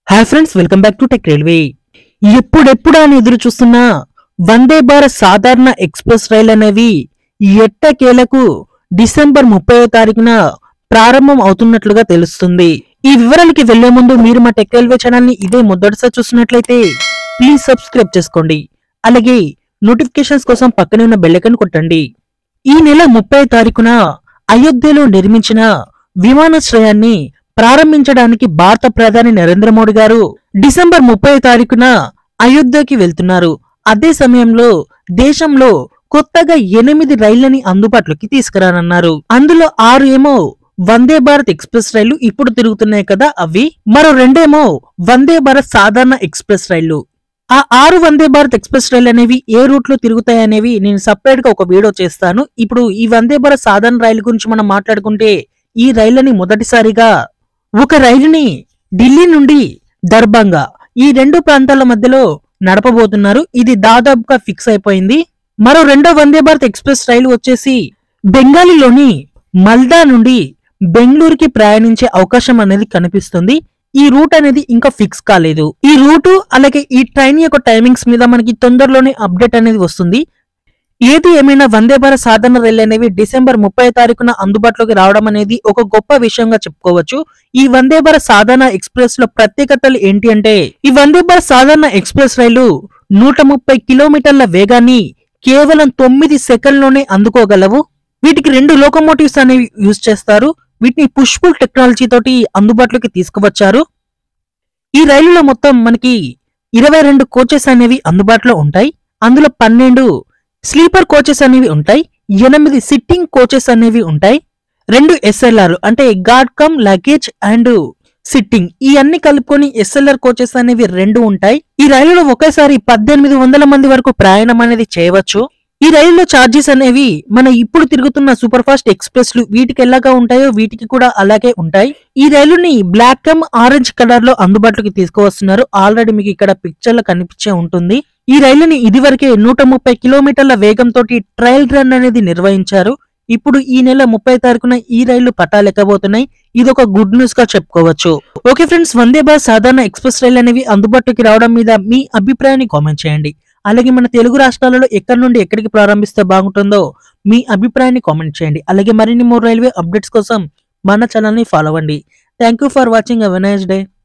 hi friends welcome back to tech railway ఎప్పుడెప్పుడు అని ఎదురు చూస్తున్న వందే భారత్ సాధారణ ఎక్స్ప్రెస్ రైలు అనేవి ఎట్టకేలకు డిసెంబర్ ముప్పై తారీఖున ప్రారంభం అవుతున్నట్లుగా తెలుస్తుంది ఈ వివరాలకి వెళ్లే ముందు మీరు మా టెక్ రైల్వే ఛానల్ ని ఇదే మొదటిసారి చూస్తున్నట్లయితే ప్లీజ్ సబ్స్క్రైబ్ చేసుకోండి అలాగే నోటిఫికేషన్స్ కోసం పక్కనే ఉన్న బెల్లైకన్ కొట్టండి ఈ నెల ముప్పై తారీఖున అయోధ్యలో నిర్మించిన విమానాశ్రయాన్ని ప్రారంభించడానికి భారత ప్రధాని నరేంద్ర మోడీ గారు డిసెంబర్ ముప్పై తారీఖున అయోధ్యకి వెళ్తున్నారు అదే సమయంలో దేశంలో కొత్తగా ఎనిమిది రైళ్లని అందుబాటులోకి తీసుకురానున్నారు అందులో ఆరు ఏమో వందే భారత్ ఎక్స్ప్రెస్ రైళ్లు ఇప్పుడు తిరుగుతున్నాయి కదా అవి మరో రెండేమో వందే భారత్ సాధారణ ఎక్స్ప్రెస్ రైళ్లు ఆ ఆరు వందే భారత్ ఎక్స్ప్రెస్ రైలు అనేవి ఏ రూట్ లో తిరుగుతాయి అనేవి నేను సపరేట్ గా ఒక వీడియో చేస్తాను ఇప్పుడు ఈ వందే భారత్ సాధారణ రైలు గురించి మనం మాట్లాడుకుంటే ఈ రైళ్ళని మొదటిసారిగా ఒక రైలుని ఢిల్లీ నుండి దర్భంగా ఈ రెండు ప్రాంతాల మధ్యలో నడపబోతున్నారు ఇది దాదాపుగా ఫిక్స్ అయిపోయింది మరో రెండో వందే భారత్ ఎక్స్ప్రెస్ రైలు వచ్చేసి బెంగాలీలోని మల్దా నుండి బెంగళూరుకి ప్రయాణించే అవకాశం అనేది కనిపిస్తుంది ఈ రూట్ అనేది ఇంకా ఫిక్స్ కాలేదు ఈ రూటు అలాగే ఈ ట్రైన్ యొక్క టైమింగ్స్ మీద మనకి తొందరలోనే అప్డేట్ అనేది వస్తుంది ఏది ఏమైనా వందే భారత్ సాధారణ రైలు అనేవి డిసెంబర్ ముప్పై తారీఖున అందుబాటులోకి రావడం అనేది ఒక గొప్ప విషయంగా చెప్పుకోవచ్చు ఈ వందే భారత్ సాధారణ ఎక్స్ప్రెస్ లో ప్రత్యేకతలు ఏంటి అంటే ఈ వందే భారత్ సాధారణ ఎక్స్ప్రెస్ రైలు నూట ముప్పై కిలోమీటర్ల వేగాన్ని కేవలం తొమ్మిది సెకండ్లోనే అందుకోగలవు వీటికి రెండు లోకోమోటివ్స్ అనేవి యూజ్ చేస్తారు వీటిని పుష్పుల్ టెక్నాలజీ తోటి అందుబాటులోకి తీసుకువచ్చారు ఈ రైలులో మొత్తం మనకి ఇరవై రెండు కోచెస్ అనేవి అందుబాటులో ఉంటాయి అందులో పన్నెండు స్లీపర్ కోచెస్ అనేవి ఉంటాయి ఎనిమిది సిట్టింగ్ కోచెస్ అనేవి ఉంటాయి రెండు ఎస్ఎల్ఆర్ అంటే guard cum luggage and sitting ఈ అన్ని కలుపుకొని ఎస్ఎల్ఆర్ కోచెస్ అనేవి రెండు ఉంటాయి ఈ రైలులో ఒకేసారి పద్దెనిమిది వందల మంది వరకు ప్రయాణం అనేది చేయవచ్చు ఈ రైల్లో ఛార్జెస్ అనేవి మన ఇప్పుడు తిరుగుతున్న సూపర్ ఫాస్ట్ ఎక్స్ప్రెస్ లు వీటికి ఎలాగా ఉంటాయో వీటికి కూడా అలాగే ఉంటాయి ఈ రైలుని బ్లాక్ కమ్ ఆరెంజ్ కలర్ లో అందుబాటులోకి తీసుకువస్తున్నారు ఆల్రెడీ మీకు ఇక్కడ పిక్చర్ లో కనిపించే ఉంటుంది ఈ రైలుని ఇదివరకే నూట ముప్పై కిలోమీటర్ల వేగంతో ట్రయల్ రన్ అనేది నిర్వహించారు ఇప్పుడు ఈ నెల ముప్పై తారీఖున ఈ రైళ్లు పట్టాలెక్కబోతున్నాయి ఇది ఒక గుడ్ న్యూస్ గా చెప్పుకోవచ్చు ఓకే ఫ్రెండ్స్ వందే భారత్ సాధారణ ఎక్స్ప్రెస్ రైలు అనేవి అందుబాటులోకి రావడం మీద మీ అభిప్రాయాన్ని కామెంట్ చేయండి అలాగే మన తెలుగు రాష్ట్రాలలో ఎక్కడి నుండి ఎక్కడికి ప్రారంభిస్తే బాగుంటుందో మీ అభిప్రాయాన్ని కామెంట్ చేయండి అలాగే మరిన్ని మోర్ రైల్వే అప్డేట్స్ కోసం మన ఛానల్ ని ఫాలో అవ్వండి thank you for watching have a nice day